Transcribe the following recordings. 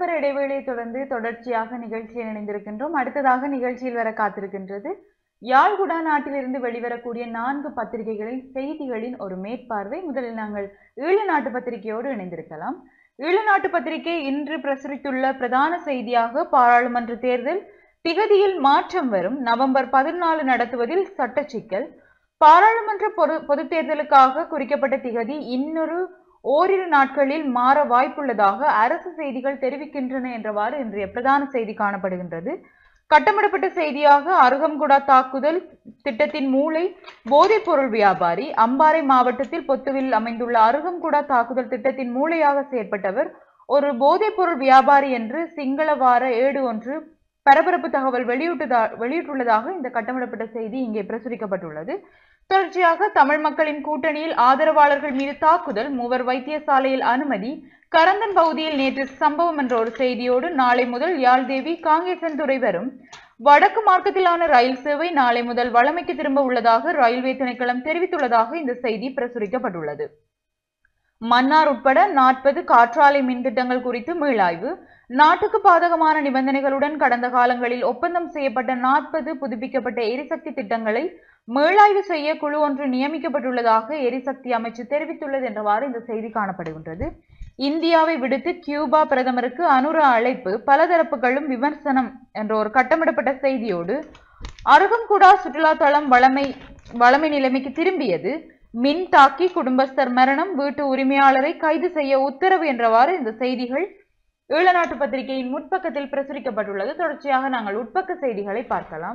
விளம்பர இடைவேளையை தொடர்ந்து தொடர்ச்சியாக நிகழ்ச்சியில் இணைந்திருக்கின்றோம் அடுத்ததாக நிகழ்ச்சியில் வர காத்திருக்கின்றது யாழ்குடா நாட்டிலிருந்து வெளிவரக்கூடிய நான்கு பத்திரிகைகளின் செய்திகளின் ஒரு மேற்பார்வை முதலில் நாங்கள் ஈழ நாட்டு பத்திரிகையோடு இணைந்திருக்கலாம் ஈழ நாட்டு பத்திரிகை இன்று பிரசுரித்துள்ள பிரதான செய்தியாக பாராளுமன்ற தேர்தல் திகதியில் மாற்றம் வரும் நவம்பர் பதினாலு நடத்துவதில் சட்ட சிக்கல் பாராளுமன்ற பொது பொதுத் தேர்தலுக்காக குறிக்கப்பட்ட திகதி இன்னொரு ஓரிரு நாட்களில் மாற வாய்ப்புள்ளதாக அரசு செய்திகள் தெரிவிக்கின்றன என்றவாறு இன்றைய பிரதான செய்தி காணப்படுகின்றது கட்டமிடப்பட்ட செய்தியாக அருகம்குடா தாக்குதல் திட்டத்தின் மூளை போதைப்பொருள் வியாபாரி அம்பாறை மாவட்டத்தில் பொத்துவில் அமைந்துள்ள அருகம்குடா தாக்குதல் திட்டத்தின் மூளையாக செயற்பட்டவர் ஒரு போதைப்பொருள் வியாபாரி என்று சிங்கள வார ஏடு ஒன்று பரபரப்பு தகவல் வெளியிட்டதா வெளியிட்டுள்ளதாக இந்த கட்டமிடப்பட்ட செய்தி இங்கே பிரசுரிக்கப்பட்டுள்ளது தொடர்ச்சியாக தமிழ் மக்களின் கூட்டணியில் ஆதரவாளர்கள் மீது தாக்குதல் மூவர் வைத்தியசாலையில் அனுமதி கரந்தன் பகுதியில் நேற்று சம்பவம் என்ற ஒரு செய்தியோடு நாளை முதல் யாழ்தேவி காங்கேசன்துறை வரும் வடக்கு மார்க்கத்திலான ரயில் சேவை நாளை முதல் வழமைக்கு திரும்ப உள்ளதாக ரயில்வே திணைக்களம் தெரிவித்துள்ளதாக இந்த செய்தி பிரசுரிக்கப்பட்டுள்ளது மன்னார் உட்பட நாற்பது காற்றாலை மின் திட்டங்கள் குறித்து மீளாய்வு நாட்டுக்கு பாதகமான நிபந்தனைகளுடன் கடந்த காலங்களில் ஒப்பந்தம் செய்யப்பட்ட நாற்பது புதுப்பிக்கப்பட்ட எரிசக்தி திட்டங்களை மீளாய்வு செய்ய குழு ஒன்று நியமிக்கப்பட்டுள்ளதாக எரிசக்தி அமைச்சு தெரிவித்துள்ளது என்றவாறு இந்த செய்தி காணப்படுகின்றது இந்தியாவை விடுத்து கியூபா பிரதமருக்கு அனுர அழைப்பு பல தரப்புகளும் விமர்சனம் என்ற ஒரு கட்டமிடப்பட்ட செய்தியோடு அருகம்குடா சுற்றுலா தளம் வளமை வளமை நிலைமைக்கு திரும்பியது மின் தாக்கி குடும்பஸ்தர் மரணம் வீட்டு உரிமையாளரை கைது செய்ய உத்தரவு என்றவாறு இந்த செய்திகள் ஈழநாட்டு பத்திரிகையின் முற்பக்கத்தில் பிரசுரிக்கப்பட்டுள்ளது தொடர்ச்சியாக நாங்கள் உட்பக்க செய்திகளை பார்க்கலாம்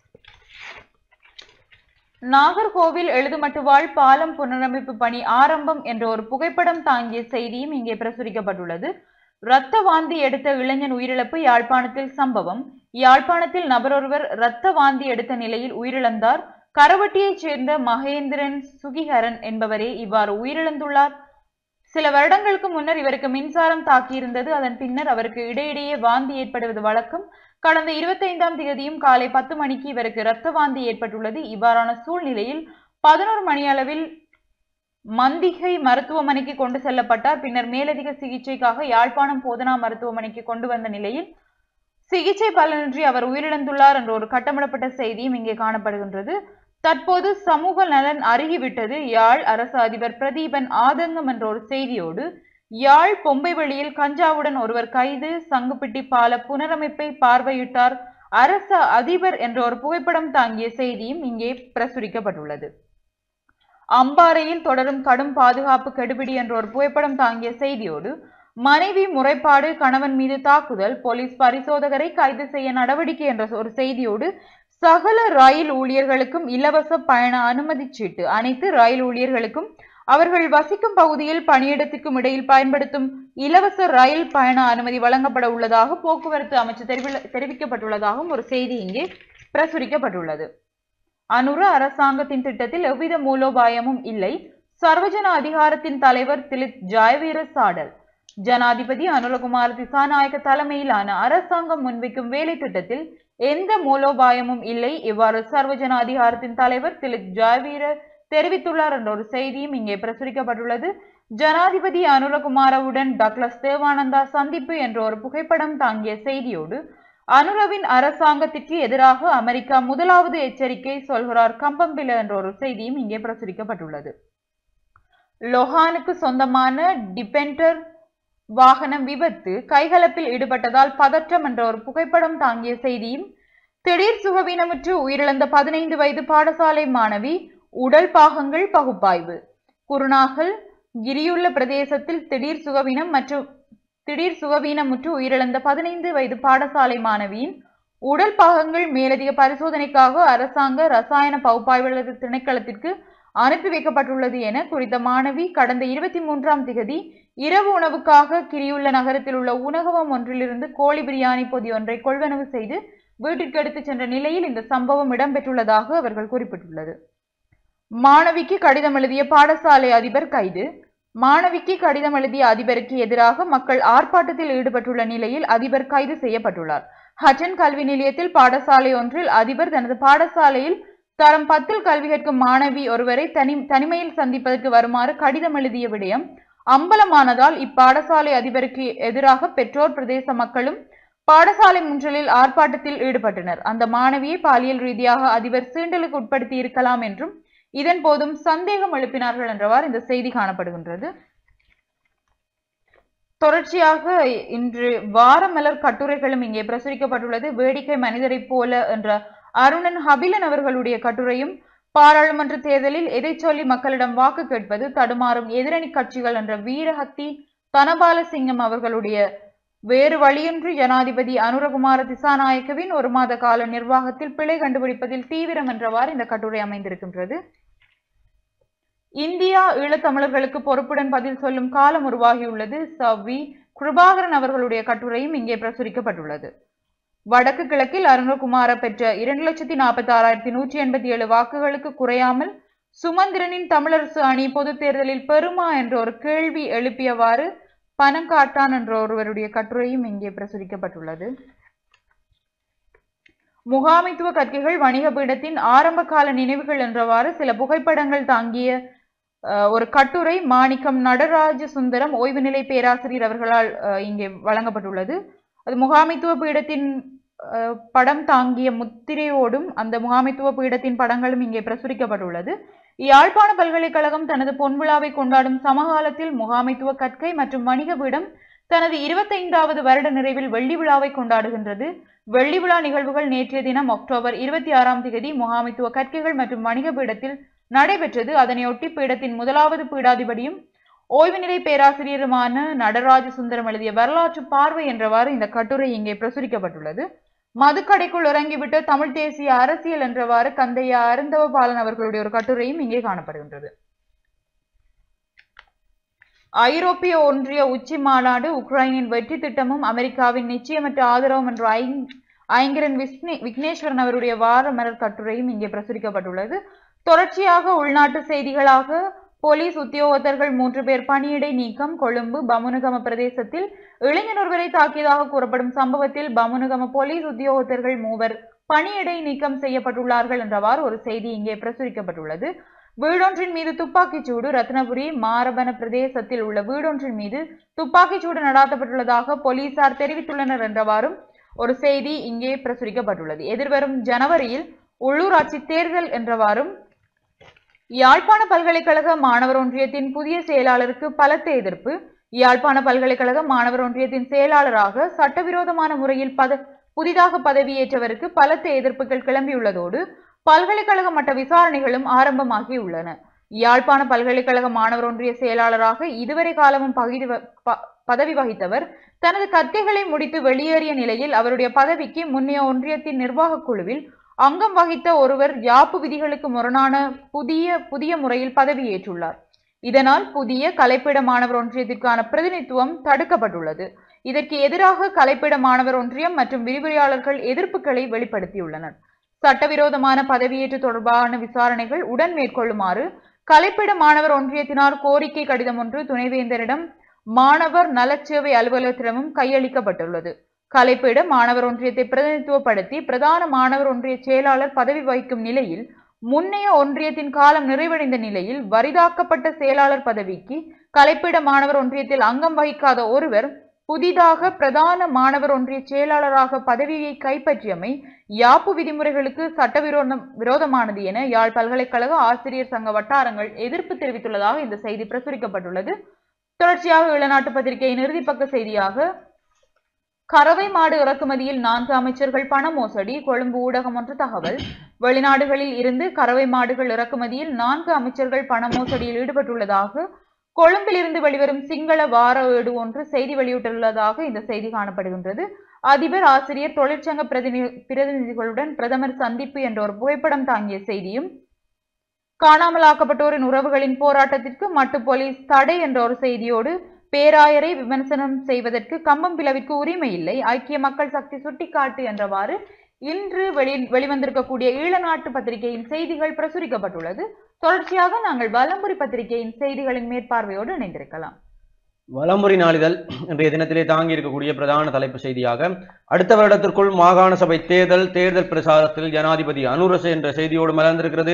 நாகர்கோவில் எழுதுமட்டுவாழ் பாலம் புனரமைப்பு பணி ஆரம்பம் என்ற ஒரு புகைப்படம் தாங்கிய செய்தியும் இங்கே பிரசுரிக்கப்பட்டுள்ளது இரத்த வாந்தி எடுத்த இளைஞன் உயிரிழப்பு யாழ்ப்பாணத்தில் சம்பவம் யாழ்ப்பாணத்தில் நபரொருவர் இரத்த வாந்தி எடுத்த நிலையில் உயிரிழந்தார் கரவட்டியைச் சேர்ந்த மகேந்திரன் சுகிஹரன் என்பவரே இவ்வாறு உயிரிழந்துள்ளார் சில வருடங்களுக்கு முன்னர் இவருக்கு மின்சாரம் தாக்கியிருந்தது அதன் பின்னர் அவருக்கு இடையிடையே வாந்தி ஏற்படுவது வழக்கம் கடந்த இருபத்தைந்தாம் தேதியும் காலை பத்து மணிக்கு இவருக்கு இரத்த வாந்தி ஏற்பட்டுள்ளது இவ்வாறான சூழ்நிலையில் பதினோரு மணி அளவில் மந்திகை மருத்துவமனைக்கு கொண்டு செல்லப்பட்டார் பின்னர் மேலதிக சிகிச்சைக்காக யாழ்ப்பாணம் போதனா மருத்துவமனைக்கு கொண்டு வந்த நிலையில் சிகிச்சை பலனின்றி அவர் உயிரிழந்துள்ளார் என்ற ஒரு கட்டமிடப்பட்ட செய்தியும் இங்கே காணப்படுகின்றது தற்போது சமூக நலன் அருகிவிட்டது யாழ் அரசு அதிபர் பிரதீபன் ஆதங்கம் என்ற ஒரு செய்தியோடு யாழ் பொம்பைவெளியில் கஞ்சாவுடன் ஒருவர் கைது சங்குப்பிட்டி பால புனரமைப்பை பார்வையிட்டார் அரச அதிபர் என்ற ஒரு புகைப்படம் தாங்கிய செய்தியும் இங்கே பிரசுரிக்கப்பட்டுள்ளது அம்பாறையில் தொடரும் கடும் பாதுகாப்பு கெடுபிடி என்ற ஒரு புகைப்படம் தாங்கிய செய்தியோடு மனைவி முறைப்பாடு கணவன் மீது தாக்குதல் போலீஸ் பரிசோதகரை கைது செய்ய நடவடிக்கை என்ற ஒரு செய்தியோடு சகல ரயில் ஊழியர்களுக்கும் இலவச பயண அனுமதி சீட்டு அனைத்து ரயில் ஊழியர்களுக்கும் அவர்கள் வசிக்கும் பகுதியில் பணியிடத்துக்கும் இடையில் பயன்படுத்தும் இலவச ரயில் பயண அனுமதி வழங்கப்பட உள்ளதாக போக்குவரத்து அமைச்சு தெரிவி தெரிவிக்கப்பட்டுள்ளதாகவும் ஒரு செய்தி இங்கே பிரசுரிக்கப்பட்டுள்ளது அனுர அரசாங்கத்தின் திட்டத்தில் எவ்வித மூலோபாயமும் இல்லை சர்வஜன அதிகாரத்தின் தலைவர் திலித் ஜாயவீர சாடல் ஜனாதிபதி அனுரகுமார் திசாநாயக்க தலைமையிலான அரசாங்கம் முன்வைக்கும் வேலை திட்டத்தில் எந்த மூலோபாயமும் இல்லை இவ்வாறு சர்வஜன அதிகாரத்தின் தலைவர் திலித் ஜாயவீர தெரிவித்துள்ளார் என்ற ஒரு செய்தியும் இங்கே பிரசுரிக்கப்பட்டுள்ளது ஜனாதிபதி அனுரகுமாரவுடன் டக்ளஸ் தேவானந்தா சந்திப்பு என்ற ஒரு புகைப்படம் தாங்கிய செய்தியோடு அனுரவின் அரசாங்கத்திற்கு எதிராக அமெரிக்கா முதலாவது எச்சரிக்கை சொல்கிறார் கம்பம்பில என்ற ஒரு செய்தியும் இங்கே பிரசுரிக்கப்பட்டுள்ளது லொஹானுக்கு சொந்தமான டிபெண்டர் வாகனம் விபத்து கைகலப்பில் ஈடுபட்டதால் பதற்றம் என்ற ஒரு புகைப்படம் தாங்கிய செய்தியும் திடீர் சுகவீனமுற்று உயிரிழந்த பதினைந்து வயது பாடசாலை மாணவி உடல் பாகங்கள் பகுப்பாய்வு குருநாகல் கிரியுள்ள பிரதேசத்தில் திடீர் சுகவீனம் மற்றும் திடீர் சுகவீனமுற்று உயிரிழந்த பதினைந்து வயது பாடசாலை மாணவியின் உடல் பாகங்கள் மேலதிக பரிசோதனைக்காக அரசாங்க ரசாயன பகுப்பாய்வாளர் திணைக்களத்திற்கு அனுப்பி வைக்கப்பட்டுள்ளது என குறித்த மாணவி கடந்த இருபத்தி மூன்றாம் திகதி இரவு உணவுக்காக கிரியுள்ள நகரத்தில் உள்ள உணவகம் ஒன்றிலிருந்து கோழி பிரியாணி பொதி ஒன்றை கொள்வனவு செய்து வீட்டிற்கு எடுத்துச் சென்ற நிலையில் இந்த சம்பவம் இடம்பெற்றுள்ளதாக அவர்கள் குறிப்பிட்டுள்ளது மாணவிக்கு கடிதம் எழுதிய பாடசாலை அதிபர் கைது மாணவிக்கு கடிதம் எழுதிய அதிபருக்கு எதிராக மக்கள் ஆர்ப்பாட்டத்தில் ஈடுபட்டுள்ள நிலையில் அதிபர் கைது செய்யப்பட்டுள்ளார் ஹட்டன் கல்வி நிலையத்தில் பாடசாலை ஒன்றில் அதிபர் தனது பாடசாலையில் தரம் பத்தில் கல்வி கற்கும் மாணவி ஒருவரை தனி தனிமையில் சந்திப்பதற்கு வருமாறு கடிதம் எழுதிய விடயம் அம்பலமானதால் இப்பாடசாலை அதிபருக்கு எதிராக பெற்றோர் பிரதேச மக்களும் பாடசாலை முன்றலில் ஆர்ப்பாட்டத்தில் ஈடுபட்டனர் அந்த மாணவியை பாலியல் ரீதியாக அதிபர் சீண்டலுக்கு உட்படுத்தி இருக்கலாம் என்றும் இதன் போதும் சந்தேகம் எழுப்பினார்கள் என்றவாறு இந்த செய்தி காணப்படுகின்றது தொடர்ச்சியாக இன்று வாரமலர் கட்டுரைகளும் இங்கே பிரசுரிக்கப்பட்டுள்ளது வேடிக்கை மனிதரைப் போல என்ற அருணன் ஹபிலன் அவர்களுடைய கட்டுரையும் பாராளுமன்ற தேர்தலில் எதை சொல்லி மக்களிடம் வாக்கு கேட்பது தடுமாறும் எதிரணி கட்சிகள் என்ற வீரஹத்தி தனபால சிங்கம் அவர்களுடைய வேறு வழியின்றி ஜனாதிபதி அனுரகுமார திசாநாயக்கவின் ஒரு மாத கால நிர்வாகத்தில் பிழை கண்டுபிடிப்பதில் தீவிரம் என்றவாறு இந்த கட்டுரை அமைந்திருக்கின்றது இந்தியா ஈழத்தமிழர்களுக்கு பொறுப்புடன் பதில் சொல்லும் காலம் உருவாகியுள்ளது சவ்வி கிருபாகரன் அவர்களுடைய கட்டுரையும் இங்கே பிரசுரிக்கப்பட்டுள்ளது வடக்கு கிழக்கில் அருணகுமார பெற்ற இரண்டு லட்சத்தி நாற்பத்தி ஆறாயிரத்தி நூற்றி எண்பத்தி ஏழு வாக்குகளுக்கு குறையாமல் சுமந்திரனின் தமிழரசு அணி பொதுத் தேர்தலில் பெறுமா என்ற ஒரு கேள்வி எழுப்பியவாறு பனங்காட்டான் என்ற ஒருவருடைய கட்டுரையும் இங்கே பிரசுரிக்கப்பட்டுள்ளது முகாமைத்துவ கற்கைகள் வணிக பீடத்தின் ஆரம்ப கால நினைவுகள் என்றவாறு சில புகைப்படங்கள் தாங்கிய அஹ், ஒரு கட்டுரை மாணிக்கம் நடராஜ சுந்தரம் ஓய்வு நிலை பேராசிரியர் அவர்களால் அஹ், இங்கே வழங்கப்பட்டுள்ளது அது முகாமைத்துவ பீடத்தின் அஹ், படம் தாங்கிய முத்திரையோடும் அந்த முகாமைத்துவ பீடத்தின் படங்களும் இங்கே பிரசுரிக்கப்பட்டுள்ளது யாழ்ப்பாண பல்கலைக்கழகம் தனது பொன்விழாவை கொண்டாடும் சமகாலத்தில் முகாமைத்துவ கற்கை மற்றும் வணிக பீடம் தனது இருபத்தைந்தாவது வருட நிறைவில் வெள்ளி விழாவை கொண்டாடுகின்றது வெள்ளி விழா நிகழ்வுகள் நேற்றைய தினம் அக்டோபர் இருபத்தி ஆறாம் தேதி முகாமைத்துவ கற்கைகள் மற்றும் வணிக பீடத்தில் நடைபெற்றது அதனையொட்டி பீடத்தின் முதலாவது பீடாதிபதியும் ஓய்வு நிலை பேராசிரியருமான நடராஜ சுந்தரம் எழுதிய வரலாற்று பார்வை என்றவாறு இந்த கட்டுரை இங்கே பிரசுரிக்கப்பட்டுள்ளது மதுக்கடைக்குள் இறங்கிவிட்ட தமிழ் தேசிய அரசியல் என்றவாறு கந்தையா அருந்தவபாலன் அவர்களுடைய ஒரு கட்டுரையும் இங்கே காணப்படுகின்றது ஐரோப்பிய ஒன்றிய உச்சி மாநாடு உக்ரைனின் வெற்றி திட்டமும் அமெரிக்காவின் நிச்சயமற்ற ஆதரவும் என்ற ஐங்- ஐங்கரன் விஸ்னே விக்னேஸ்வரன் அவருடைய வார மலர் கட்டுரையும் இங்கே பிரசுரிக்கப்பட்டுள்ளது தொடர்ச்சியாக உள்நாட்டு செய்திகளாக போலீஸ் உத்தியோகத்தர்கள் மூன்று பேர் பணியிடை நீக்கம் கொழும்பு பமுனுகம பிரதேசத்தில் இளைஞர் ஒருவரை தாக்கியதாக கூறப்படும் சம்பவத்தில் பமுனுகம போலீஸ் உத்தியோகத்தர்கள் மூவர் பணியிடை நீக்கம் செய்யப்பட்டுள்ளார்கள் என்றவாறு ஒரு செய்தி இங்கே பிரசுரிக்கப்பட்டுள்ளது வீடொன்றின் மீது துப்பாக்கிச் சூடு ரத்னபுரி மாரபன பிரதேசத்தில் உள்ள வீடொன்றின் மீது துப்பாக்கிச் சூடு நடாத்தப்பட்டுள்ளதாக போலீசார் தெரிவித்துள்ளனர் என்றவாறும் ஒரு செய்தி இங்கே பிரசுரிக்கப்பட்டுள்ளது எதிர்வரும் ஜனவரியில் உள்ளூராட்சி தேர்தல் என்றவாறும் யாழ்ப்பாண பல்கலைக்கழக மாணவர் ஒன்றியத்தின் புதிய செயலாளருக்கு பலத்த எதிர்ப்பு யாழ்ப்பாண பல்கலைக்கழக மாணவர் ஒன்றியத்தின் செயலாளராக சட்டவிரோதமான முறையில் பத புதிதாக பதவியேற்றவருக்கு பலத்த எதிர்ப்புகள் கிளம்பியுள்ளதோடு பல்கலைக்கழக மட்ட விசாரணைகளும் ஆரம்பமாகியுள்ளன யாழ்ப்பாண பல்கலைக்கழக மாணவர் ஒன்றிய செயலாளராக இதுவரை காலமும் பகிர்வு ப- பதவி வகித்தவர் தனது கற்கைகளை முடித்து வெளியேறிய நிலையில் அவருடைய பதவிக்கு முன்னைய ஒன்றியத்தின் நிர்வாகக் குழுவில் அங்கம் வகித்த ஒருவர் யாப்பு விதிகளுக்கு முரணான புதிய புதிய முறையில் பதவியேற்றுள்ளார் இதனால் புதிய கலைப்பிட மாணவர் ஒன்றியத்திற்கான பிரதிநிதித்துவம் தடுக்கப்பட்டுள்ளது இதற்கு எதிராக கலைப்பிட மாணவர் ஒன்றியம் மற்றும் விரிவுரையாளர்கள் எதிர்ப்புகளை வெளிப்படுத்தியுள்ளனர் சட்டவிரோதமான பதவியேற்று தொடர்பான விசாரணைகள் உடன் மேற்கொள்ளுமாறு கலைப்பிட மாணவர் ஒன்றியத்தினார் கோரிக்கை கடிதம் ஒன்று துணைவேந்தரிடம் மாணவர் நலச்சேவை அலுவலகத்திடமும் கையளிக்கப்பட்டுள்ளது கலைப்பிட மாணவர் ஒன்றியத்தை பிரதிநிதித்துவப்படுத்தி பிரதான மாணவர் ஒன்றிய செயலாளர் பதவி வகிக்கும் நிலையில் முன்னைய ஒன்றியத்தின் காலம் நிறைவடைந்த நிலையில் வரிதாக்கப்பட்ட செயலாளர் பதவிக்கு கலைப்பிட மாணவர் ஒன்றியத்தில் அங்கம் வகிக்காத ஒருவர் புதிதாக பிரதான மாணவர் ஒன்றிய செயலாளராக பதவியை கைப்பற்றியமை யாப்பு விதிமுறைகளுக்கு சட்டவிரோதம் விரோதமானது என யாழ் பல்கலைக்கழக ஆசிரியர் சங்க வட்டாரங்கள் எதிர்ப்பு தெரிவித்துள்ளதாக இந்த செய்தி பிரசுரிக்கப்பட்டுள்ளது தொடர்ச்சியாக இளநாட்டு பத்திரிகையின் இறுதிப்பக்க செய்தியாக கறவை மாடு இறக்குமதியில் நான்கு அமைச்சர்கள் பண மோசடி கொழும்பு ஊடகம் ஒன்று தகவல் வெளிநாடுகளில் இருந்து கறவை மாடுகள் இறக்குமதியில் நான்கு அமைச்சர்கள் பண மோசடியில் ஈடுபட்டுள்ளதாக கொழும்பில் இருந்து வெளிவரும் சிங்கள வார ஏடு ஒன்று செய்தி வெளியிட்டுள்ளதாக இந்த செய்தி காணப்படுகின்றது அதிபர் ஆசிரியர் தொழிற்சங்க பிரதிநி பிரதிநிதிகளுடன் பிரதமர் சந்திப்பு என்ற ஒரு புகைப்படம் தாங்கிய செய்தியும் காணாமலாக்கப்பட்டோரின் உறவுகளின் போராட்டத்திற்கு மட்டு போலீஸ் தடை என்ற ஒரு செய்தியோடு பேராயரை விமர்சனம் செய்வதற்கு கம்பம் பிளவிற்கு உரிமை இல்லை ஐக்கிய மக்கள் சக்தி சுட்டிக்காட்டு என்றவாறு இன்று வெளி வெளிவந்திருக்கக்கூடிய ஈழநாட்டு பத்திரிகையின் செய்திகள் பிரசுரிக்கப்பட்டுள்ளது தொடர்ச்சியாக நாங்கள் வலம்புரி பத்திரிகையின் செய்திகளின் மேற்பார்வையோடு இணைந்திருக்கலாம் வலம்புரி நாளிதழ் இன்றைய தினத்திலே தாங்கி இருக்கக்கூடிய பிரதான தலைப்பு செய்தியாக அடுத்த வருடத்திற்குள் மாகாண சபை தேர்தல் தேர்தல் பிரசாரத்தில் ஜனாதிபதி அனுரசு என்ற செய்தியோடு மலர்ந்திருக்கிறது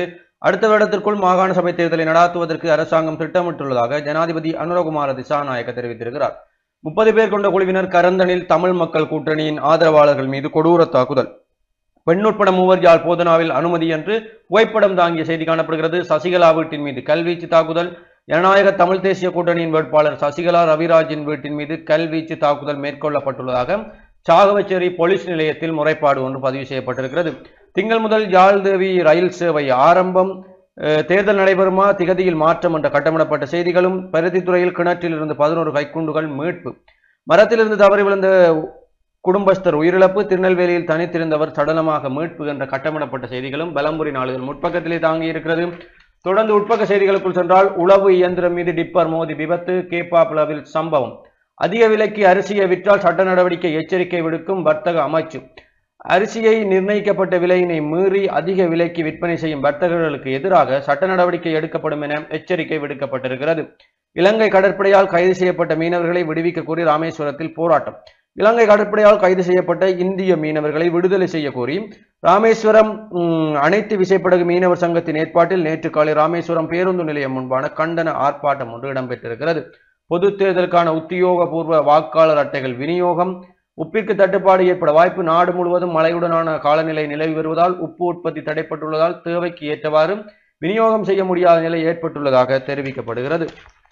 அடுத்த வருடத்திற்குள் மாகாண சபை தேர்தலை நடாத்துவதற்கு அரசாங்கம் திட்டமிட்டுள்ளதாக ஜனாதிபதி அனுரகுமார திசாநாயக்க தெரிவித்திருக்கிறார் முப்பது பேர் கொண்ட குழுவினர் கரந்தனில் தமிழ் மக்கள் கூட்டணியின் ஆதரவாளர்கள் மீது கொடூர தாக்குதல் பெண் உட்பட மூவர் யாழ் போதனாவில் அனுமதி என்று புகைப்படம் தாங்கிய செய்தி காணப்படுகிறது சசிகலா வீட்டின் மீது கல்வீச்சு தாக்குதல் ஜனநாயக தமிழ் தேசிய கூட்டணியின் வேட்பாளர் சசிகலா ரவிராஜின் வீட்டின் மீது கல்வீச்சு தாக்குதல் மேற்கொள்ளப்பட்டுள்ளதாக சாகவச்சேரி போலீஸ் நிலையத்தில் முறைப்பாடு ஒன்று பதிவு செய்யப்பட்டிருக்கிறது திங்கள் முதல் யாழ்தேவி ரயில் சேவை ஆரம்பம் அஹ், தேர்தல் நடைபெறுமா திகதியில் மாற்றம் என்ற கட்டமிடப்பட்ட செய்திகளும் பருத்தித்துறையில் கிணற்றில் இருந்து பதினோரு கைக்குண்டுகள் மீட்பு மரத்திலிருந்து தவறி விழுந்த குடும்பஸ்தர் உயிரிழப்பு திருநெல்வேலியில் தனித்திருந்தவர் சடலமாக மீட்பு என்ற கட்டமிடப்பட்ட செய்திகளும் பலம்புரி நாளிதழ் முற்பக்கத்திலே தாங்கி இருக்கிறது தொடர்ந்து உட்பக்க செய்திகளுக்குள் சென்றால் உளவு இயந்திரம் மீது டிப்பர் மோதி விபத்து கேப்பாப்புலவில் சம்பவம் அதிக விலைக்கு அரிசியை விற்றால் சட்ட நடவடிக்கை எச்சரிக்கை விடுக்கும் வர்த்தக அமைச்சு அரிசியை நிர்ணயிக்கப்பட்ட விலையினை மீறி அதிக விலைக்கு விற்பனை செய்யும் வர்த்தகர்களுக்கு எதிராக சட்ட நடவடிக்கை எடுக்கப்படும் என எச்சரிக்கை விடுக்கப்பட்டிருக்கிறது இலங்கை கடற்படையால் கைது செய்யப்பட்ட மீனவர்களை விடுவிக்க கோரி ராமேஸ்வரத்தில் போராட்டம் இலங்கை கடற்படையால் கைது செய்யப்பட்ட இந்திய மீனவர்களை விடுதலை செய்ய கோரி ராமேஸ்வரம் ம், அனைத்து விசைப்படகு மீனவர் சங்கத்தின் ஏற்பாட்டில் நேற்று காலை ராமேஸ்வரம் பேருந்து நிலையம் முன்பான கண்டன ஆர்ப்பாட்டம் ஒன்று இடம்பெற்றிருக்கிறது பொது தேர்தலுக்கான உத்தியோகபூர்வ வாக்காளர் அட்டைகள் விநியோகம் உப்பிற்கு தட்டுப்பாடு ஏற்பட வாய்ப்பு நாடு முழுவதும் மழையுடனான காலநிலை நிலவி வருவதால் உப்பு உற்பத்தி தடைப்பட்டுள்ளதால் தேவைக்கு ஏற்றவாறு விநியோகம் செய்ய முடியாத நிலை ஏற்பட்டுள்ளதாக தெரிவிக்கப்படுகிறது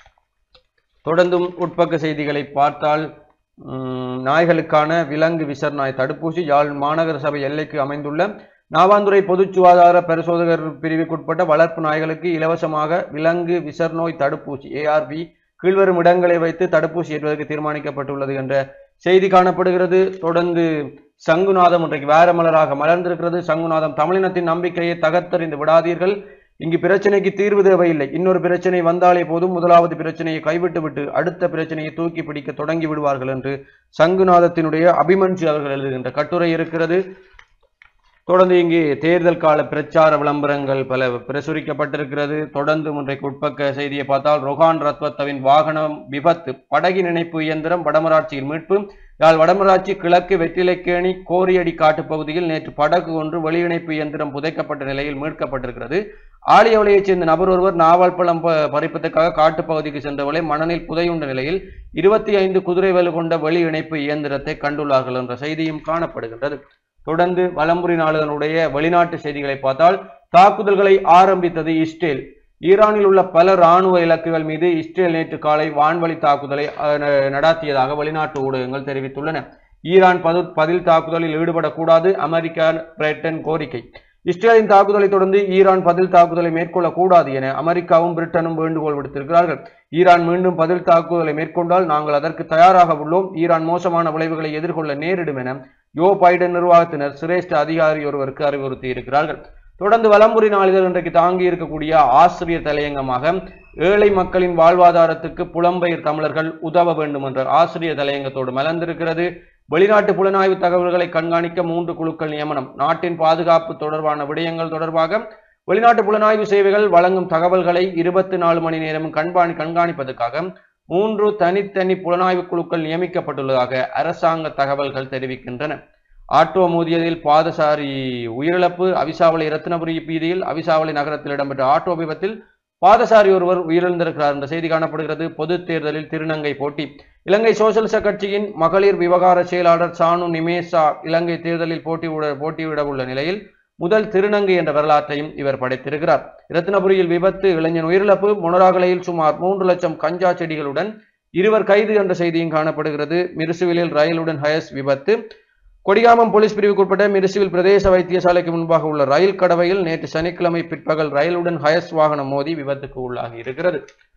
தொடர்ந்தும் உட்பக்க செய்திகளை பார்த்தால் உம், நாய்களுக்கான விலங்கு விசர்நாய் தடுப்பூசி யாழ் மாநகர சபை எல்லைக்கு அமைந்துள்ள நாவாந்துறை பொது சுகாதார பரிசோதகர் பிரிவுக்குட்பட்ட வளர்ப்பு நாய்களுக்கு இலவசமாக விலங்கு விசர்நோய் தடுப்பூசி ஏஆர்வி கீழ்வரும் இடங்களை வைத்து தடுப்பூசி ஏற்றுவதற்கு தீர்மானிக்கப்பட்டுள்ளது என்ற செய்தி காணப்படுகிறது தொடர்ந்து சங்குநாதம் இன்றைக்கு வேற மலராக மலர்ந்திருக்கிறது சங்குநாதம் தமிழினத்தின் நம்பிக்கையை தகர்த்தறிந்து விடாதீர்கள் இங்கு பிரச்சனைக்கு தீர்வு தேவையில்லை இன்னொரு பிரச்சனை வந்தாலே போதும் முதலாவது பிரச்சனையை கைவிட்டு விட்டு அடுத்த பிரச்சனையை தூக்கி பிடிக்க தொடங்கி விடுவார்கள் என்று சங்குநாதத்தினுடைய அபிமன்யு அவர்கள் எழுதுகின்ற கட்டுரை இருக்கிறது தொடர்ந்து இங்கே தேர்தல் கால பிரச்சார விளம்பரங்கள் பல பிரசுரிக்கப்பட்டிருக்கிறது தொடர்ந்து இன்றைக்கு உட்பக்க செய்தியை பார்த்தால் ரொஹான் ரத்வத்தவின் வாகனம் விபத்து படகின் இணைப்பு இயந்திரம் வடமராட்சியில் மீட்பு யாழ் வடமராட்சி கிழக்கு வெற்றிலைக்கேணி கோரியடி காட்டு பகுதியில் நேற்று படகு ஒன்று வெளியிணைப்பு இயந்திரம் புதைக்கப்பட்ட நிலையில் மீட்கப்பட்டிருக்கிறது ஆலியவளையைச் சேர்ந்த நபர் ஒருவர் நாவல் பழம் ப- பறிப்பதற்காக காட்டுப் பகுதிக்கு சென்றவளை மணலில் புதையுண்ட நிலையில் இருபத்தி ஐந்து குதிரை வலு கொண்ட வெளி இணைப்பு இயந்திரத்தை கண்டுள்ளார்கள் என்ற செய்தியும் காணப்படுகின்றது தொடர்ந்து வலம்புரி நாடுகளுடைய வெளிநாட்டு செய்திகளை பார்த்தால் தாக்குதல்களை ஆரம்பித்தது இஸ்ரேல் ஈரானில் உள்ள பல இராணுவ இலக்குகள் மீது இஸ்ரேல் நேற்று காலை வான்வழி தாக்குதலை அஹ், ந- நடாத்தியதாக வெளிநாட்டு ஊடகங்கள் தெரிவித்துள்ளன ஈரான் பது பதில் தாக்குதலில் ஈடுபடக்கூடாது அமெரிக்கா பிரிட்டன் கோரிக்கை இஸ்ரேலின் தாக்குதலை தொடர்ந்து ஈரான் பதில் தாக்குதலை மேற்கொள்ளக்கூடாது என அமெரிக்காவும் பிரிட்டனும் வேண்டுகோள் விடுத்திருக்கிறார்கள் ஈரான் மீண்டும் பதில் தாக்குதலை மேற்கொண்டால் நாங்கள் அதற்கு தயாராக உள்ளோம் ஈரான் மோசமான விளைவுகளை எதிர்கொள்ள நேரிடும் என ஜோ பைடன் நிர்வாகத்தினர் சிரேஷ்ட அதிகாரி ஒருவருக்கு அறிவுறுத்தி இருக்கிறார்கள் தொடர்ந்து வலம்புரி நாளிதழ் இன்றைக்கு தாங்கி இருக்கக்கூடிய ஆசிரியர் தலையங்கமாக ஏழை மக்களின் வாழ்வாதாரத்துக்கு புலம்பெயர் தமிழர்கள் உதவ வேண்டும் என்ற ஆசிரியர் தலையங்கத்தோடு மலர்ந்திருக்கிறது வெளிநாட்டு புலனாய்வு தகவல்களை கண்காணிக்க மூன்று குழுக்கள் நியமனம் நாட்டின் பாதுகாப்பு தொடர்பான விடயங்கள் தொடர்பாக வெளிநாட்டு புலனாய்வு சேவைகள் வழங்கும் தகவல்களை இருபத்தி நாலு மணி நேரமும் கண்காணி கண்காணிப்பதற்காக மூன்று தனித்தனி புலனாய்வு குழுக்கள் நியமிக்கப்பட்டுள்ளதாக அரசாங்க தகவல்கள் தெரிவிக்கின்றன ஆட்டோ மோதியதில் பாதசாரி உயிரிழப்பு அவிசாவளை ரத்தினபுரி வீதியில் அவிசாவளை நகரத்தில் இடம்பெற்ற ஆட்டோ விபத்தில் பாதசாரி ஒருவர் உயிரிழந்திருக்கிறார் என்ற செய்தி காணப்படுகிறது பொது தேர்தலில் திருநங்கை போட்டி இலங்கை சோசலிச கட்சியின் மகளிர் விவகார செயலாளர் சானு நிமேசா இலங்கை தேர்தலில் போட்டியிட போட்டியிட உள்ள நிலையில் முதல் திருநங்கை என்ற வரலாற்றையும் இவர் படைத்திருக்கிறார் ரத்தினபுரியில் விபத்து இளைஞன் உயிரிழப்பு மொனராகலையில் சுமார் மூன்று லட்சம் கஞ்சா செடிகளுடன் இருவர் கைது என்ற செய்தியும் காணப்படுகிறது மிருசுவிலில் ரயிலுடன் ஹயஸ் விபத்து கொடிகாமம் போலீஸ் பிரிவுக்குட்பட்ட மிருசுவில் பிரதேச வைத்தியசாலைக்கு முன்பாக உள்ள ரயில் கடவையில் நேற்று சனிக்கிழமை பிற்பகல் ரயிலுடன் ஹயஸ் வாகனம் மோதி விபத்துக்கு உள்ளாகி இருக்கிறது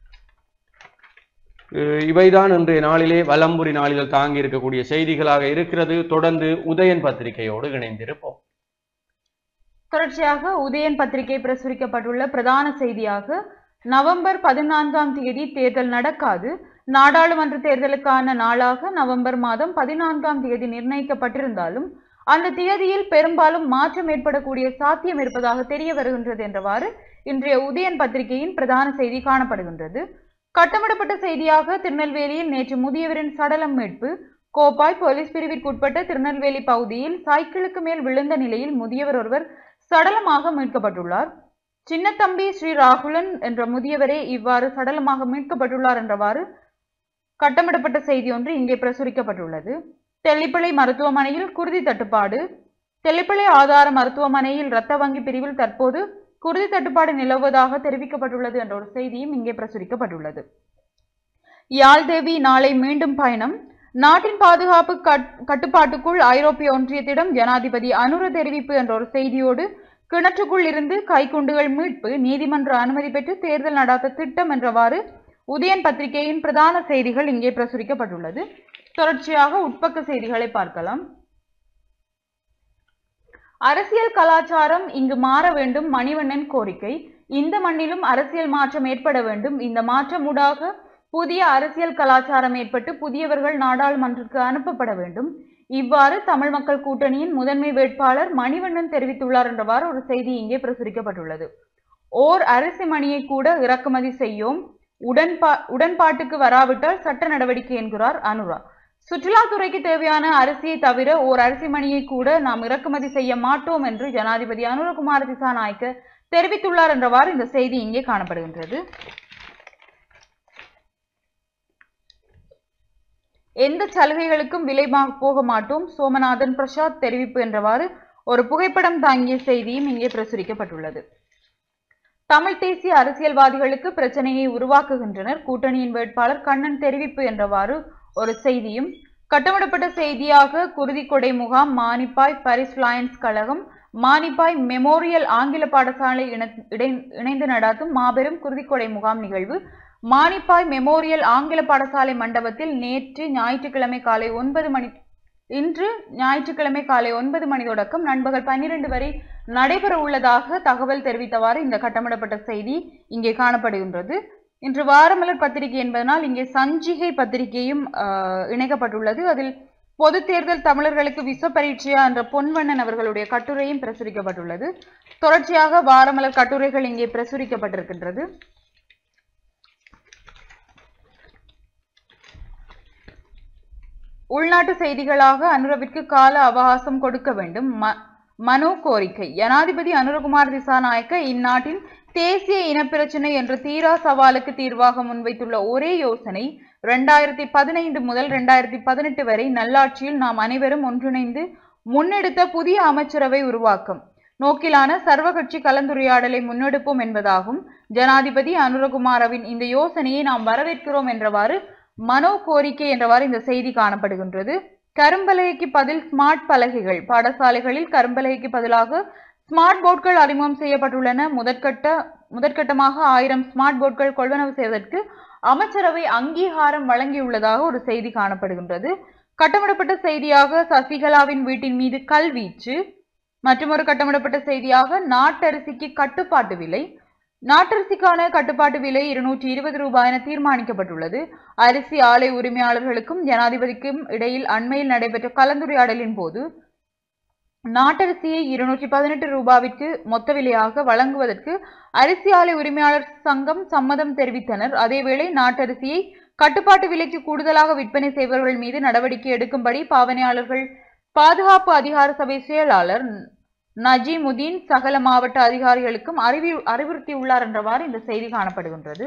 அஹ் இவைதான் இன்றைய நாளிலே வலம்புரி நாளில் தாங்கி இருக்கக்கூடிய செய்திகளாக இருக்கிறது தொடர்ந்து உதயன் பத்திரிகையோடு இணைந்திருப்போம் தொடர்ச்சியாக உதயன் பத்திரிகை பிரசுரிக்கப்பட்டுள்ள பிரதான செய்தியாக நவம்பர் பதினான்காம் தேதி தேர்தல் நடக்காது நாடாளுமன்ற தேர்தலுக்கான நாளாக நவம்பர் மாதம் பதினான்காம் தேதி நிர்ணயிக்கப்பட்டிருந்தாலும் அந்த தேதியில் பெரும்பாலும் மாற்றம் ஏற்படக்கூடிய சாத்தியம் இருப்பதாக தெரிய வருகின்றது என்றவாறு இன்றைய உதயன் பத்திரிகையின் பிரதான செய்தி காணப்படுகின்றது கட்டமிடப்பட்ட செய்தியாக திருநெல்வேலியில் நேற்று முதியவரின் சடலம் மீட்பு கோப்பாய் போலீஸ் பிரிவிற்குட்பட்ட திருநெல்வேலி பகுதியில் சைக்கிளுக்கு மேல் விழுந்த நிலையில் முதியவர் ஒருவர் சடலமாக மீட்கப்பட்டுள்ளார் சின்னத்தம்பி ஸ்ரீ ராகுலன் என்ற முதியவரே இவ்வாறு சடலமாக மீட்கப்பட்டுள்ளார் என்றவாறு கட்டமிடப்பட்ட செய்தி ஒன்று இங்கே பிரசுரிக்கப்பட்டுள்ளது தெல்லிப்பளை மருத்துவமனையில் குருதி தட்டுப்பாடு தெல்லிப்பளை ஆதார மருத்துவமனையில் இரத்த வங்கி பிரிவில் தற்போது குருதி தட்டுப்பாடு நிலவுவதாக தெரிவிக்கப்பட்டுள்ளது என்ற ஒரு செய்தியும் இங்கே பிரசுரிக்கப்பட்டுள்ளது யாழ்தேவி நாளை மீண்டும் பயணம் நாட்டின் பாதுகாப்பு கட்- கட்டுப்பாட்டுக்குள் ஐரோப்பிய ஒன்றியத்திடம் ஜனாதிபதி அனுர தெரிவிப்பு என்ற ஒரு செய்தியோடு கிணற்றுக்குள் இருந்து கைக்குண்டுகள் மீட்பு நீதிமன்ற அனுமதி பெற்று தேர்தல் நடாத்த திட்டம் என்றவாறு உதயன் பத்திரிகையின் பிரதான செய்திகள் இங்கே பிரசுரிக்கப்பட்டுள்ளது தொடர்ச்சியாக உட்பக்க செய்திகளை பார்க்கலாம் அரசியல் கலாச்சாரம் இங்கு மாற வேண்டும் மணிவண்ணன் கோரிக்கை இந்த மண்ணிலும் அரசியல் மாற்றம் ஏற்பட வேண்டும் இந்த மாற்றம் ஊடாக புதிய அரசியல் கலாச்சாரம் ஏற்பட்டு புதியவர்கள் நாடாளுமன்றத்துக்கு அனுப்பப்பட வேண்டும் இவ்வாறு தமிழ் மக்கள் கூட்டணியின் முதன்மை வேட்பாளர் மணிவண்ணன் தெரிவித்துள்ளார் என்றவாறு ஒரு செய்தி இங்கே பிரசுரிக்கப்பட்டுள்ளது ஓர் அரிசி மணியை கூட இறக்குமதி செய்யோம் உடன்பா உடன்பாட்டுக்கு வராவிட்டால் சட்ட நடவடிக்கை என்கிறார் அனுரா சுற்றுலாத்துறைக்கு தேவையான அரிசியை தவிர ஓர் அரிசி மணியை கூட நாம் இறக்குமதி செய்ய மாட்டோம் என்று ஜனாதிபதி அனுரகுமார திசாநாயக்க தெரிவித்துள்ளார் என்றவாறு இந்த செய்தி இங்கே காணப்படுகின்றது எந்த சலுகைகளுக்கும் விலை மா- போக மாட்டோம் சோமநாதன் பிரசாத் தெரிவிப்பு என்றவாறு ஒரு புகைப்படம் தாங்கிய செய்தியும் இங்கே பிரசுரிக்கப்பட்டுள்ளது தமிழ் தேசிய அரசியல்வாதிகளுக்கு பிரச்சனையை உருவாக்குகின்றனர் கூட்டணியின் வேட்பாளர் கண்ணன் தெரிவிப்பு என்றவாறு ஒரு செய்தியும் கட்டமிடப்பட்ட செய்தியாக குருதிக்கொடை முகாம் மானிப்பாய் பாரிஸ் லயன்ஸ் கழகம் மானிப்பாய் மெமோரியல் ஆங்கில பாடசாலை இணை- இடை- இணைந்து நடாத்தும் மாபெரும் குருதிக்கொடை முகாம் நிகழ்வு மானிப்பாய் மெமோரியல் ஆங்கில பாடசாலை மண்டபத்தில் நேற்று ஞாயிற்றுக்கிழமை காலை ஒன்பது மணி இன்று ஞாயிற்றுக்கிழமை காலை ஒன்பது மணி தொடக்கம் நண்பகல் பன்னிரண்டு வரை நடைபெற உள்ளதாக தகவல் தெரிவித்தவாறு இந்த கட்டமிடப்பட்ட செய்தி இங்கே காணப்படுகின்றது இன்று வாரமலர் பத்திரிகை என்பதனால் இங்கே சஞ்சிகை பத்திரிகையும் ஆஹ், இணைக்கப்பட்டுள்ளது அதில் பொது தேர்தல் தமிழர்களுக்கு விஸ்வ பரீட்சையா என்ற பொன்வண்ணன் அவர்களுடைய கட்டுரையும் பிரசுரிக்கப்பட்டுள்ளது தொடர்ச்சியாக வாரமலர் கட்டுரைகள் இங்கே பிரசுரிக்கப்பட்டிருக்கின்றது உள்நாட்டு செய்திகளாக அனுரவிற்கு கால அவகாசம் கொடுக்க வேண்டும் ம- மனு கோரிக்கை ஜனாதிபதி அனுரகுமார் திசாநாயக்க இந்நாட்டின் தேசிய இனப்பிரச்சினை என்ற தீரா சவாலுக்கு தீர்வாக முன்வைத்துள்ள ஒரே யோசனை இரண்டாயிரத்தி பதினைந்து முதல் இரண்டாயிரத்தி பதினெட்டு வரை நல்லாட்சியில் நாம் அனைவரும் ஒன்றிணைந்து முன்னெடுத்த புதிய அமைச்சரவை உருவாக்கம் நோக்கிலான சர்வகட்சி கலந்துரையாடலை முன்னெடுப்போம் என்பதாகும் ஜனாதிபதி அனுரகுமாரவின் இந்த யோசனையை நாம் வரவேற்கிறோம் என்றவாறு மனோ கோரிக்கை என்றவாறு இந்த செய்தி காணப்படுகின்றது கரும்பலகைக்கு பதில் ஸ்மார்ட் பலகைகள் பாடசாலைகளில் கரும்பலகைக்கு பதிலாக ஸ்மார்ட் போர்ட்கள் அறிமுகம் செய்யப்பட்டுள்ளன முதற்கட்ட முதற்கட்டமாக ஆயிரம் ஸ்மார்ட் போர்ட்கள் கொள்வனவு செய்வதற்கு அமைச்சரவை அங்கீகாரம் வழங்கியுள்ளதாக ஒரு செய்தி காணப்படுகின்றது கட்டமிடப்பட்ட செய்தியாக சசிகலாவின் வீட்டின் மீது கல்வீச்சு மற்றொரு கட்டமிடப்பட்ட செய்தியாக நாட்டரிசிக்கு கட்டுப்பாட்டு விலை நாட்டரிசிக்கான கட்டுப்பாட்டு விலை இருநூற்றி இருபது ரூபாய் என தீர்மானிக்கப்பட்டுள்ளது அரிசி ஆலை உரிமையாளர்களுக்கும் ஜனாதிபதிக்கும் இடையில் அண்மையில் நடைபெற்ற கலந்துரையாடலின் போது நாட்டரிசியை இருநூற்றி பதினெட்டு ரூபாவிற்கு மொத்த விலையாக வழங்குவதற்கு அரிசி ஆலை உரிமையாளர் சங்கம் சம்மதம் தெரிவித்தனர் அதேவேளை நாட்டரிசியை கட்டுப்பாட்டு விலைக்கு கூடுதலாக விற்பனை செய்பவர்கள் மீது நடவடிக்கை எடுக்கும்படி பாவனையாளர்கள் பாதுகாப்பு அதிகார சபை செயலாளர் நஜீமுதீன் சகல மாவட்ட அதிகாரிகளுக்கும் அறிவி அறிவுறுத்தியுள்ளார் என்றவாறு இந்த செய்தி காணப்படுகின்றது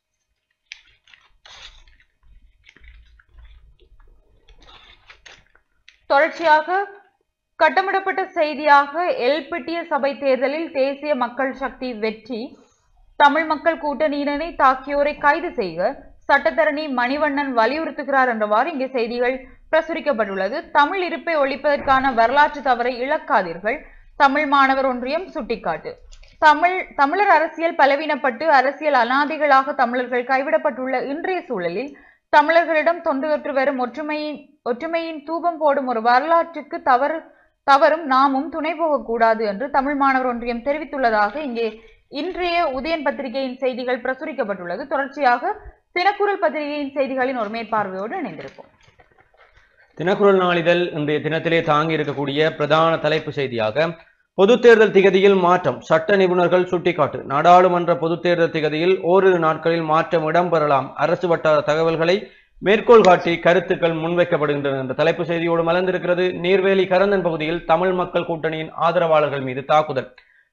தொடர்ச்சியாக கட்டமிடப்பட்ட செய்தியாக எல்பிட்டிய சபை தேர்தலில் தேசிய மக்கள் சக்தி வெற்றி தமிழ் மக்கள் கூட்டணியினரை தாக்கியோரை கைது செய்க சட்டத்தரணி மணிவண்ணன் வலியுறுத்துகிறார் என்றவாறு இங்கே செய்திகள் பிரசுரிக்கப்பட்டுள்ளது தமிழ் இருப்பை ஒழிப்பதற்கான வரலாற்று தவறை இழக்காதீர்கள் தமிழ் மாணவர் ஒன்றியம் சுட்டிக்காட்டு தமிழ் தமிழர் அரசியல் பலவீனப்பட்டு அரசியல் அனாதைகளாக தமிழர்கள் கைவிடப்பட்டுள்ள இன்றைய சூழலில் தமிழர்களிடம் தொன்று தொற்று வரும் ஒற்றுமையின் ஒற்றுமையின் தூபம் போடும் ஒரு வரலாற்றுக்கு தவறு தவறும் நாமும் துணை போகக்கூடாது என்று தமிழ் மாணவர் ஒன்றியம் தெரிவித்துள்ளதாக இங்கே இன்றைய உதயன் பத்திரிகையின் செய்திகள் பிரசுரிக்கப்பட்டுள்ளது தொடர்ச்சியாக தினக்குரல் பத்திரிகையின் செய்திகளின் ஒரு மேற்பார்வையோடு இணைந்திருப்போம் தினக்குரல் நாளிதழ் இன்றைய தினத்திலே தாங்கி இருக்கக்கூடிய பிரதான தலைப்பு செய்தியாக பொதுத் தேர்தல் திகதியில் மாற்றம் சட்ட நிபுணர்கள் சுட்டிக்காட்டு நாடாளுமன்ற பொதுத் தேர்தல் திகதியில் ஓரிரு நாட்களில் மாற்றம் இடம்பெறலாம் அரசு வட்டார தகவல்களை மேற்கோள் காட்டி கருத்துக்கள் முன்வைக்கப்படுகின்றன என்ற தலைப்பு செய்தியோடு மலர்ந்திருக்கிறது நீர்வேலி கரந்தன் பகுதியில் தமிழ் மக்கள் கூட்டணியின் ஆதரவாளர்கள் மீது தாக்குதல்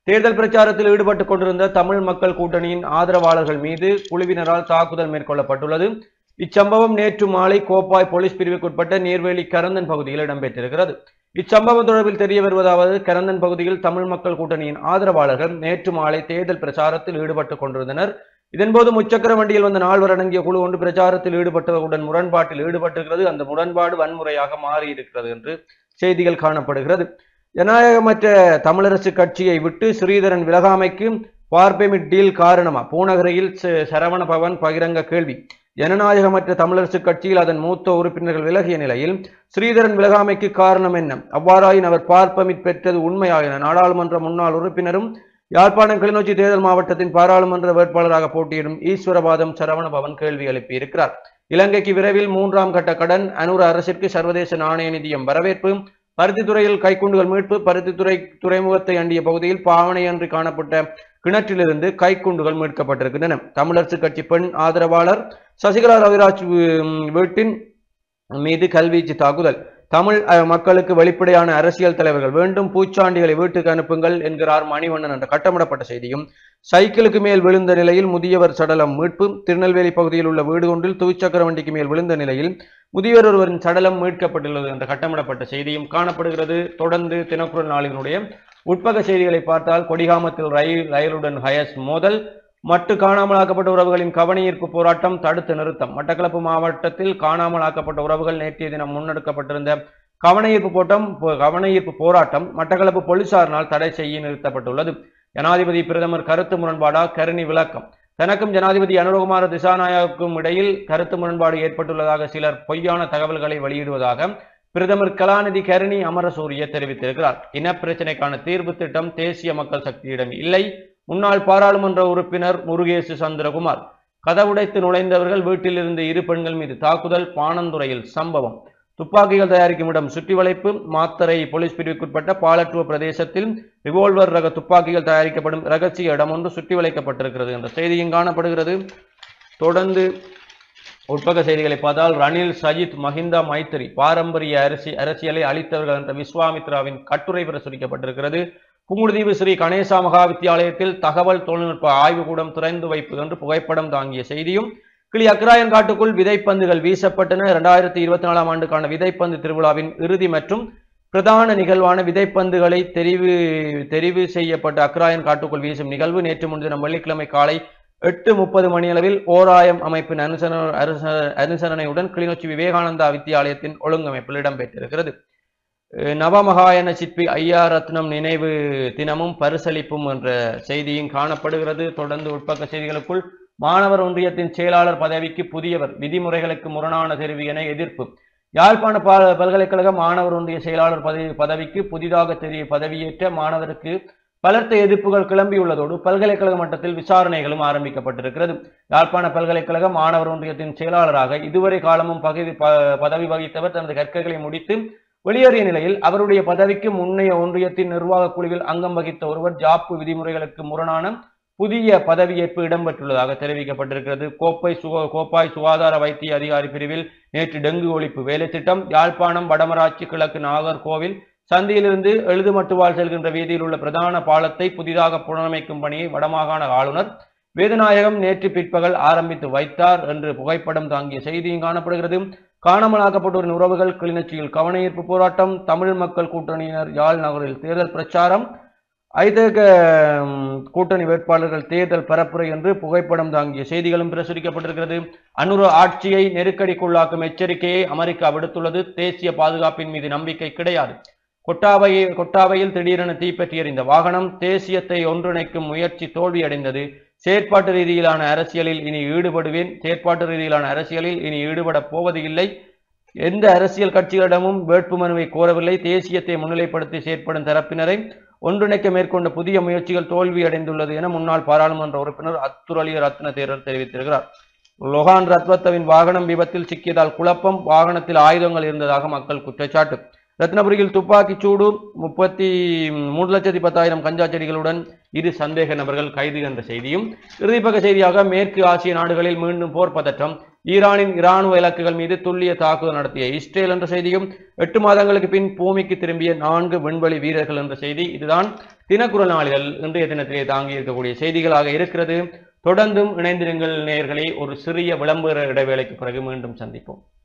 தேர்தல் பிரச்சாரத்தில் ஈடுபட்டுக் கொண்டிருந்த தமிழ் மக்கள் கூட்டணியின் ஆதரவாளர்கள் மீது குழுவினரால் தாக்குதல் மேற்கொள்ளப்பட்டுள்ளது இச்சம்பவம் நேற்று மாலை கோப்பாய் போலீஸ் பிரிவுக்குட்பட்ட நீர்வேலி கரந்தன் பகுதியில் இடம்பெற்றிருக்கிறது இச்சம்பவம் தொடர்பில் தெரிய வருவதாவது கரந்தன் பகுதியில் தமிழ் மக்கள் கூட்டணியின் ஆதரவாளர்கள் நேற்று மாலை தேர்தல் பிரச்சாரத்தில் ஈடுபட்டுக் கொண்டிருந்தனர் இதன்போது முச்சக்கர வண்டியில் வந்த நால்வர் அடங்கிய குழு ஒன்று பிரச்சாரத்தில் ஈடுபட்டவர்களுடன் முரண்பாட்டில் ஈடுபட்டிருக்கிறது அந்த முரண்பாடு வன்முறையாக மாறியிருக்கிறது என்று செய்திகள் காணப்படுகிறது ஜனநாயகமற்ற தமிழரசு கட்சியை விட்டு ஸ்ரீதரன் விலகாமைக்கு பார்பெமிட் டீல் காரணமா பூநகரையில் ச- சரவண பவன் பகிரங்க கேள்வி ஜனநாயகமற்ற தமிழரசு கட்சியில் அதன் மூத்த உறுப்பினர்கள் விலகிய நிலையில் ஸ்ரீதரன் விலகாமைக்கு காரணம் என்ன அவ்வாறாயின் அவர் பார்ப்பமிட் பெற்றது உண்மையா என நாடாளுமன்ற முன்னாள் உறுப்பினரும் யாழ்ப்பாணம் கிளிநொச்சி தேர்தல் மாவட்டத்தின் பாராளுமன்ற வேட்பாளராக போட்டியிடும் ஈஸ்வரபாதம் சரவண பவன் கேள்வி எழுப்பியிருக்கிறார் இலங்கைக்கு விரைவில் மூன்றாம் கட்ட கடன் அனுர அரசிற்கு சர்வதேச நாணய நிதியம் வரவேற்பு பருத்தித்துறையில் கைக்குண்டுகள் மீட்பு பருத்தித்துறை துறைமுகத்தை அண்டிய பகுதியில் பாவனையன்றி காணப்பட்ட கிணற்றிலிருந்து கைக்குண்டுகள் மீட்கப்பட்டிருக்கின்றன தமிழரசு கட்சி பெண் ஆதரவாளர் சசிகலா ரவிராஜ் வீ- வீட்டின் மீது கல்வீச்சு தாக்குதல் தமிழ் அஹ், மக்களுக்கு வெளிப்படையான அரசியல் தலைவர்கள் வேண்டும் பூச்சாண்டிகளை வீட்டுக்கு அனுப்புங்கள் என்கிறார் மணிவண்ணன் என்ற கட்டமிடப்பட்ட செய்தியும் சைக்கிளுக்கு மேல் விழுந்த நிலையில் முதியவர் சடலம் மீட்பு திருநெல்வேலி பகுதியில் உள்ள வீடு ஒன்றில் துவிச்சக்கர வண்டிக்கு மேல் விழுந்த நிலையில் முதியவர் ஒருவரின் சடலம் மீட்கப்பட்டுள்ளது என்ற கட்டமிடப்பட்ட செய்தியும் காணப்படுகிறது தொடர்ந்து தினக்குரல் நாளினுடைய உட்பக செய்திகளை பார்த்தால் கொடிகாமத்தில் ரயில் ரயிலுடன் ஹயஸ் மோதல் மட்டு காணாமலாக்கப்பட்ட உறவுகளின் கவனஈர்ப்பு போராட்டம் தடுத்து நிறுத்தம் மட்டக்களப்பு மாவட்டத்தில் காணாமலாக்கப்பட்ட உறவுகள் நேற்றைய தினம் முன்னெடுக்கப்பட்டிருந்த கவனஈர்ப்பு போட்டம் கவனஈர்ப்பு போராட்டம் மட்டக்களப்பு போலீசாரினால் தடை செய்ய நிறுத்தப்பட்டுள்ளது ஜனாதிபதி பிரதமர் கருத்து முரண்பாடா கருணி விளக்கம் தனக்கும் ஜனாதிபதி அனுரகுமார திசாநாயகவுக்கும் இடையில் கருத்து முரண்பாடு ஏற்பட்டுள்ளதாக சிலர் பொய்யான தகவல்களை வெளியிடுவதாக பிரதமர் கலாநிதி கருணி அமரசூரிய தெரிவித்திருக்கிறார் இனப்பிரச்சினைக்கான தீர்வு திட்டம் தேசிய மக்கள் சக்தியிடம் இல்லை முன்னாள் பாராளுமன்ற உறுப்பினர் முருகேசு சந்திரகுமார் கதவுடைத்து நுழைந்தவர்கள் வீட்டிலிருந்து இரு பெண்கள் மீது தாக்குதல் பாணந்துறையில் சம்பவம் துப்பாக்கிகள் தயாரிக்கும் இடம் சுற்றி வளைப்பு மாத்தறை போலீஸ் பிரிவுக்குட்பட்ட பாலட்டுவ பிரதேசத்தில் ரிவால்வர் ரக துப்பாக்கிகள் தயாரிக்கப்படும் ரகசிய இடம் ஒன்று சுற்றி வளைக்கப்பட்டிருக்கிறது என்ற செய்தியும் காணப்படுகிறது தொடர்ந்து உட்பக செய்திகளை பார்த்தால் ரணில் சஜித் மஹிந்தா மைத்திரி பாரம்பரிய அரசி அரசியலை அளித்தவர்கள் என்ற விஸ்வாமித்ராவின் கட்டுரை பிரசுரிக்கப்பட்டிருக்கிறது புங்குடுதீவு ஸ்ரீ கணேசா மகா வித்தியாலயத்தில் தகவல் தொழில்நுட்ப ஆய்வுக்கூடம் திறந்து வைப்பு என்று புகைப்படம் தாங்கிய செய்தியும் கிளி அக்ராயன் காட்டுக்குள் விதைப்பந்துகள் வீசப்பட்டன இரண்டாயிரத்தி இருபத்தி நாலாம் ஆண்டுக்கான விதைப்பந்து திருவிழாவின் இறுதி மற்றும் பிரதான நிகழ்வான விதைப்பந்துகளை தெரிவு தெரிவு செய்யப்பட்ட அக்ராயன் காட்டுக்குள் வீசும் நிகழ்வு நேற்று முன்தினம் வெள்ளிக்கிழமை காலை எட்டு முப்பது மணியளவில் ஓராயம் அமைப்பின் அனுசரண அனுச- அனுசரணையுடன் கிளிநொச்சி விவேகானந்தா வித்தியாலயத்தின் ஒழுங்கமைப்பில் இடம்பெற்றிருக்கிறது அஹ் நவமகாயன சிற்பி ஐயா ரத்னம் நினைவு தினமும் பரிசளிப்பும் என்ற செய்தியும் காணப்படுகிறது தொடர்ந்து உட்பக்க செய்திகளுக்குள் மாணவர் ஒன்றியத்தின் செயலாளர் பதவிக்கு புதியவர் விதிமுறைகளுக்கு முரணான தெரிவு என எதிர்ப்பு யாழ்ப்பாண ப- பல்கலைக்கழக மாணவர் ஒன்றிய செயலாளர் பதவி பதவிக்கு புதிதாக தெரிய பதவியேற்ற மாணவருக்கு பலர்த்த எதிர்ப்புகள் கிளம்பியுள்ளதோடு பல்கலைக்கழக மட்டத்தில் விசாரணைகளும் ஆரம்பிக்கப்பட்டிருக்கிறது யாழ்ப்பாண பல்கலைக்கழக மாணவர் ஒன்றியத்தின் செயலாளராக இதுவரை காலமும் பகுதி ப- பதவி வகித்தவர் தனது கற்கைகளை முடித்து வெளியேறிய நிலையில் அவருடைய பதவிக்கு முன்னைய ஒன்றியத்தின் நிர்வாக குழுவில் அங்கம் வகித்த ஒருவர் ஜாப்பு விதிமுறைகளுக்கு முரணான புதிய பதவியேற்பு இடம்பெற்றுள்ளதாக தெரிவிக்கப்பட்டிருக்கிறது கோப்பை சுக கோப்பாய் சுகாதார வைத்திய அதிகாரி பிரிவில் நேற்று டெங்கு ஒழிப்பு வேலை திட்டம் யாழ்ப்பாணம் வடமராட்சி கிழக்கு நாகர்கோவில் சந்தியிலிருந்து எழுதுமட்டுவால் செல்கின்ற வீதியில் உள்ள பிரதான பாலத்தை புதிதாக புனரமைக்கும் பணியை வடமாகாண ஆளுநர் வேதநாயகம் நேற்று பிற்பகல் ஆரம்பித்து வைத்தார் என்று புகைப்படம் தாங்கிய செய்தியும் காணப்படுகிறது காணாமலாக்கப்பட்டோரின் உறவுகள் கிளிநொச்சியில் கவனஈர்ப்பு போராட்டம் தமிழ் மக்கள் கூட்டணியினர் யாழ் நகரில் தேர்தல் பிரச்சாரம் ஐதக ம், கூட்டணி வேட்பாளர்கள் தேர்தல் பரப்புரை என்று புகைப்படம் தாங்கிய செய்திகளும் பிரசுரிக்கப்பட்டிருக்கிறது அனுர ஆட்சியை நெருக்கடிக்குள்ளாக்கும் எச்சரிக்கையை அமெரிக்கா விடுத்துள்ளது தேசிய பாதுகாப்பின் மீது நம்பிக்கை கிடையாது கொட்டாவையை கொட்டாவையில் திடீரென தீப்பற்றி எறிந்த வாகனம் தேசியத்தை ஒன்றிணைக்கும் முயற்சி தோல்வியடைந்தது செயற்பாட்டு ரீதியிலான அரசியலில் இனி ஈடுபடுவேன் செயற்பாட்டு ரீதியிலான அரசியலில் இனி ஈடுபடப் போவது இல்லை எந்த அரசியல் கட்சிகளிடமும் வேட்புமனுவை கோரவில்லை தேசியத்தை முன்னிலைப்படுத்தி செயற்படும் தரப்பினரை ஒன்றிணைக்க மேற்கொண்ட புதிய முயற்சிகள் தோல்வியடைந்துள்ளது என முன்னாள் பாராளுமன்ற உறுப்பினர் அத்துரலிய ரத்ன தேரர் தெரிவித்திருக்கிறார் லொஹான் ரத்வத்தவின் வாகனம் விபத்தில் சிக்கியதால் குழப்பம் வாகனத்தில் ஆயுதங்கள் இருந்ததாக மக்கள் குற்றச்சாட்டு ரத்னபுரியில் துப்பாக்கிச் சூடு முப்பத்தி மூன்று லட்சத்தி பத்தாயிரம் கஞ்சா செடிகளுடன் இரு சந்தேக நபர்கள் கைது என்ற செய்தியும் இறுதிப்பக்க செய்தியாக மேற்கு ஆசிய நாடுகளில் மீண்டும் போர் பதற்றம் ஈரானின் இராணுவ இலக்குகள் மீது துல்லிய தாக்குதல் நடத்திய இஸ்ரேல் என்ற செய்தியும் எட்டு மாதங்களுக்கு பின் பூமிக்கு திரும்பிய நான்கு விண்வெளி வீரர்கள் என்ற செய்தி இதுதான் தினக்குரல் நாளிதழ் இன்றைய தினத்திலே தாங்கி இருக்கக்கூடிய செய்திகளாக இருக்கிறது தொடர்ந்தும் இணைந்திருங்கள் நேயர்களே ஒரு சிறிய விளம்பர இடைவேளைக்கு பிறகு மீண்டும் சந்திப்போம்